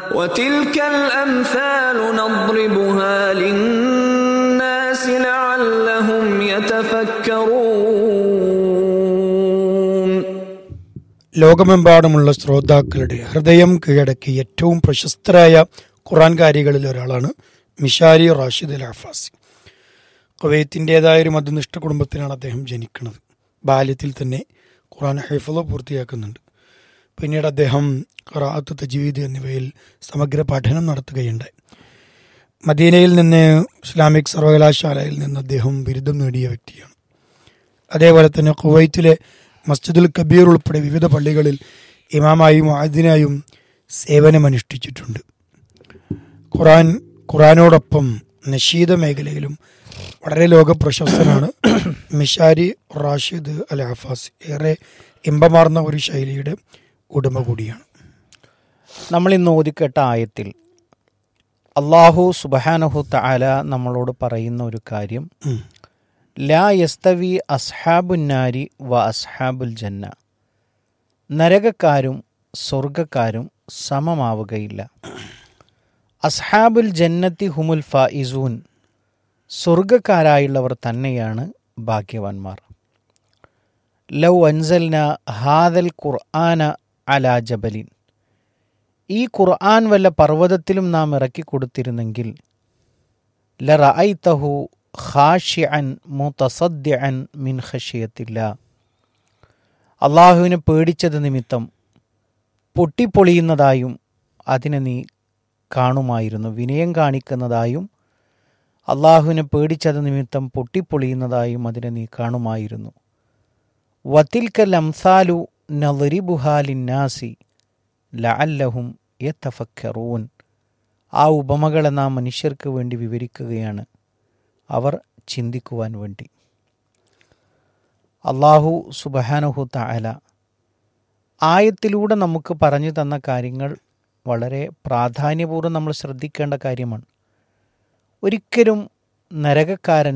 وتلك الأمثال نضربها للناس لعلهم يتفكرون ലോകമെമ്പാടുമുള്ള ശ്രോതാക്കളുടെ ഹൃദയം കീഴടക്കി ഏറ്റവും പ്രശസ്തരായ ഖുറാൻകാരികളിൽ ഒരാളാണ് മിഷാരി റാഷിദ് അൽ അഫാസി കുവൈത്തിൻ്റെതായ ഒരു മധുനിഷ്ഠ കുടുംബത്തിലാണ് അദ്ദേഹം ജനിക്കുന്നത് ബാല്യത്തിൽ തന്നെ ഖുറാൻ ഹൈഫള പൂർത്തിയാക്കുന്നുണ്ട് പിന്നീട് അദ്ദേഹം ഖറാത്ത് തജ്വീദ് എന്നിവയിൽ സമഗ്ര പഠനം നടത്തുകയുണ്ടായി മദീനയിൽ നിന്ന് ഇസ്ലാമിക് സർവകലാശാലയിൽ നിന്ന് അദ്ദേഹം ബിരുദം നേടിയ വ്യക്തിയാണ് അതേപോലെ തന്നെ കുവൈത്തിലെ മസ്ജിദുൽ കബീർ ഉൾപ്പെടെ വിവിധ പള്ളികളിൽ ഇമാമായും ആദിനായും സേവനമനുഷ്ഠിച്ചിട്ടുണ്ട് ഖുറാൻ ഖുറാനോടൊപ്പം നഷീദ മേഖലയിലും വളരെ ലോക പ്രശസ്തനാണ് മിഷാരി റാഷിദ് അൽ ഹഫാസ് ഏറെ ഇമ്പമാർന്ന ഒരു ശൈലിയുടെ ഉടമ കൂടിയാണ് നമ്മൾ ഇന്ന് ഓതിക്കേട്ട ആയത്തിൽ അള്ളാഹു സുബഹാനഹു തആല നമ്മളോട് പറയുന്ന ഒരു കാര്യം ഉം. ലാ യസ്തവി അസ്ഹാബുന്നാരി വ അസ്ഹാബുൽ ജന്ന നരകക്കാരും സ്വർഗക്കാരും സമമാവുകയില്ല അസ്ഹാബുൽ ജന്നത്തി ഹുമുൽ ഫായിസൂൻ സ്വർഗക്കാരായുള്ളവർ തന്നെയാണ് ഭാഗ്യവാന്മാർ ലൗ അൻസൽന ഹാദൽ ഖുർആന അലാ ജബലിൻ ഈ ഖുർആൻ വല്ല പർവ്വതത്തിലും നാം ഇറക്കി കൊടുത്തിരുന്നെങ്കിൽ ലറഅയ്തഹു ഖാഷിഅൻ മുതസദ്ദിഅൻ മിൻ ഖശിയത്തില്ല അള്ളാഹുവിനെ പേടിച്ചത് നിമിത്തം പൊട്ടിപ്പൊളിയുന്നതായും അതിനെ നീ കാണുമായിരുന്നു വിനയം കാണിക്കുന്നതായും അള്ളാഹുവിനെ പേടിച്ചത് നിമിത്തം പൊട്ടിപ്പൊളിയുന്നതായും അതിനെ നീ കാണുമായിരുന്നു വത്തിൽക്കൽ അംസാലു നറിബുഹാലിന്നാസി ലഅല്ലഹും യത്തഫക്കറൂൻ ആ ഉപമകളെ നാം മനുഷ്യർക്ക് വേണ്ടി വിവരിക്കുകയാണ് അവർ ചിന്തിക്കുവാൻ വേണ്ടി അള്ളാഹു സുബഹാനഹു തഅല ആയത്തിലൂടെ നമുക്ക് പറഞ്ഞു തന്ന കാര്യങ്ങൾ വളരെ പ്രാധാന്യപൂർവ്വം നമ്മൾ ശ്രദ്ധിക്കേണ്ട കാര്യമാണ് ഒരിക്കലും നരകക്കാരൻ